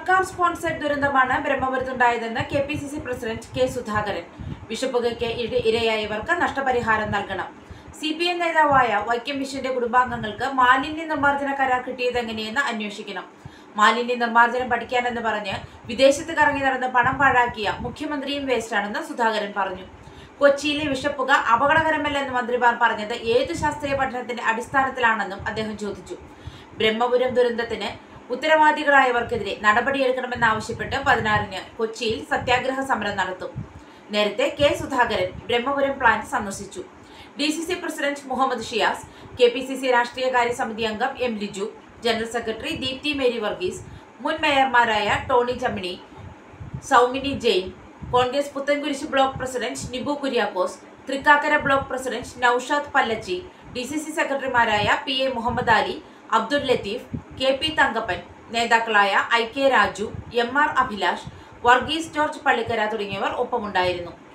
സർക്കാർ സ്പോൺസർഡ് ദുരന്തമാണ് ബ്രഹ്മപുരത്തുണ്ടായതെന്ന് K P C C president K Sudhakaran വിഷപ്പുകയ്ക്ക് ഇര- ഇരയായവർക്ക് നഷ്ടപരിഹാരം നൽകണം സി പി എം നേതാവായ വൈക്കം വിശ്വന്റെ കുടുംബാംഗങ്ങൾക്ക് മാലിന്യ നിർമ്മാർജ്ജന കരാർ കിട്ടിയതെങ്ങനെയെന്ന് അന്വേഷിക്കണം മാലിന്യ നിർമ്മാർജ്ജനം പഠിക്കാനെന്ന് പറഞ്ഞ് വിദേശത്ത് കറങ്ങി നടന്ന് പണം പാഴാക്കിയ മുഖ്യമന്ത്രിയും വേസ്റ്റാണെന്ന് സുധാകരൻ പറഞ്ഞു കൊച്ചിയിലെ വിഷപ്പുക അപകടകരമല്ലെന്ന് മന്ത്രിമാർ പറഞ്ഞത് ഏതു ശാസ്ത്രീയ പഠനത്തിന്റെ അടിസ്ഥാനത്തിലാണെന്നും അദ്ദേഹം ചോദിച്ചു ബ്രഹ്മപുരം ദുരന്തത്തിന് ഉത്തരവാദികളായവർക്കെതിരെ നടപടിയെടുക്കണമെന്നാവശ്യപ്പെട്ട് പതിനാറിന് കൊച്ചിയിൽ സത്യാഗ്രഹ സമരം നടത്തും നേരത്തെ കെ സുധാകരൻ ബ്രഹ്മപുരം പ്ലാന്റ് സന്ദർശിച്ചു D C C president Muhammad Shiyas K P C C രാഷ്ട്രീയകാര്യ സമിതി അംഗം M Liju general secretary Deepthi Mary Varghese മുൻ മേയർമാരായ Tony Chammini Soumini Jain Congress Puthenkurish block president Nibu Kuriakose Thrikkakara block president Noushad Pallachi D C C സെക്രട്ടറിമാരായ P A Muhammad Ali Abdul Latheef K P Thankappan നേതാക്കളായ I K Raju M R Abhilash Varghese George Pallikkara തുടങ്ങിയവർ ഒപ്പമുണ്ടായിരുന്നു